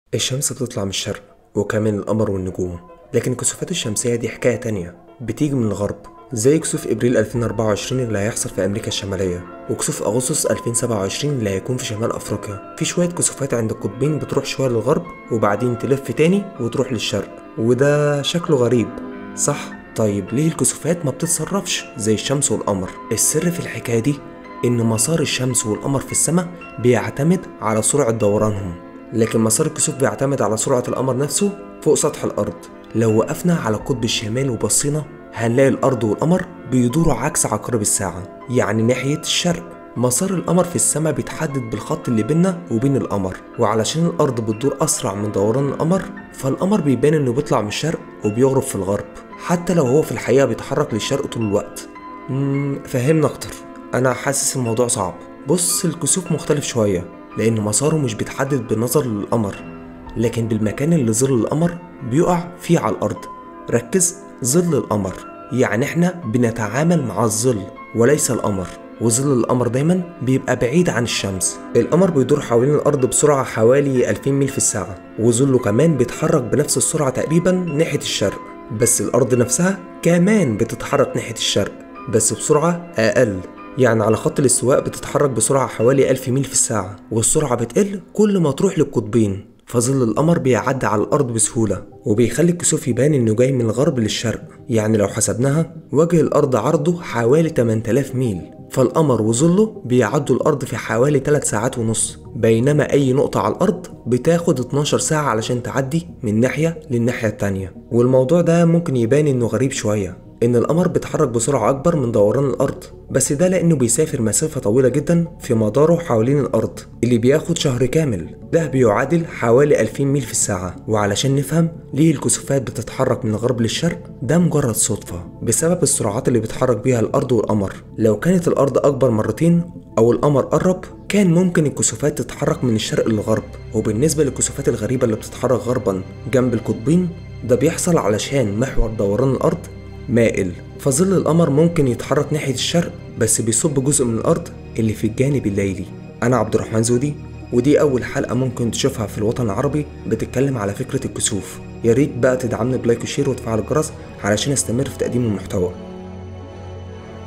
الشمس بتطلع من الشرق وكمان القمر والنجوم لكن الكسوفات الشمسية دي حكاية تانية بتيجي من الغرب زي كسوف ابريل 2024 اللي هيحصل في امريكا الشمالية وكسوف اغسطس 2027 اللي هيكون في شمال افريقيا في شوية كسوفات عند القطبين بتروح شوية للغرب وبعدين تلف تاني وتروح للشرق وده شكله غريب صح طيب ليه الكسوفات ما بتتصرفش زي الشمس والقمر السر في الحكاية دي ان مسار الشمس والقمر في السماء بيعتمد على سرعة دورانهم لكن مسار الكسوف بيعتمد على سرعة القمر نفسه فوق سطح الأرض لو وقفنا على القطب الشمالي وبصينا هنلاقي الأرض والقمر بيدوروا عكس عقارب الساعة يعني ناحية الشرق مسار القمر في السماء بيتحدد بالخط اللي بيننا وبين القمر وعلشان الأرض بتدور أسرع من دوران القمر فالقمر بيبان إنه بيطلع من الشرق وبيغرب في الغرب حتى لو هو في الحقيقة بيتحرك للشرق طول الوقت مم، فهمنا أكتر أنا حاسس الموضوع صعب بص الكسوف مختلف شوية لأن مساره مش بيتحدد بالنظر للقمر لكن بالمكان اللي ظل القمر بيقع فيه على الأرض ركز ظل القمر يعني احنا بنتعامل مع الظل وليس القمر وظل القمر دايما بيبقى بعيد عن الشمس القمر بيدور حوالين الأرض بسرعة حوالي 2000 ميل في الساعة وظله كمان بيتحرك بنفس السرعة تقريبا ناحية الشرق بس الأرض نفسها كمان بتتحرك ناحية الشرق بس بسرعة أقل يعني على خط الاستواء بتتحرك بسرعة حوالي 1000 ميل في الساعة والسرعة بتقل كل ما تروح للقطبين فظل القمر بيعدي على الأرض بسهولة وبيخلي الكسوف يبان إنه جاي من الغرب للشرق يعني لو حسبناها وجه الأرض عرضه حوالي 8000 ميل فالقمر وظله بيعدوا الأرض في حوالي 3 ساعات ونص بينما أي نقطة على الأرض بتاخد 12 ساعة علشان تعدي من ناحية للناحية التانية والموضوع ده ممكن يبان إنه غريب شوية إن القمر بيتحرك بسرعة أكبر من دوران الأرض بس ده لأنه بيسافر مسافة طويلة جدا في مداره حوالين الأرض اللي بياخد شهر كامل ده بيعادل حوالي 2000 ميل في الساعة وعلشان نفهم ليه الكسوفات بتتحرك من الغرب للشرق ده مجرد صدفة بسبب السرعات اللي بيتحرك بيها الأرض والقمر لو كانت الأرض أكبر مرتين أو القمر قرب كان ممكن الكسوفات تتحرك من الشرق للغرب وبالنسبة للكسوفات الغريبة اللي بتتحرك غربا جنب القطبين ده بيحصل علشان محور دوران الأرض مائل فظل القمر ممكن يتحرك ناحية الشرق بس بيصب جزء من الأرض اللي في الجانب الليلي أنا عبد الرحمن زودي ودي أول حلقة ممكن تشوفها في الوطن العربي بتتكلم على فكرة الكسوف يا ريت بقى تدعمني بلايك وشير وتفعل الجرس علشان استمر في تقديم المحتوى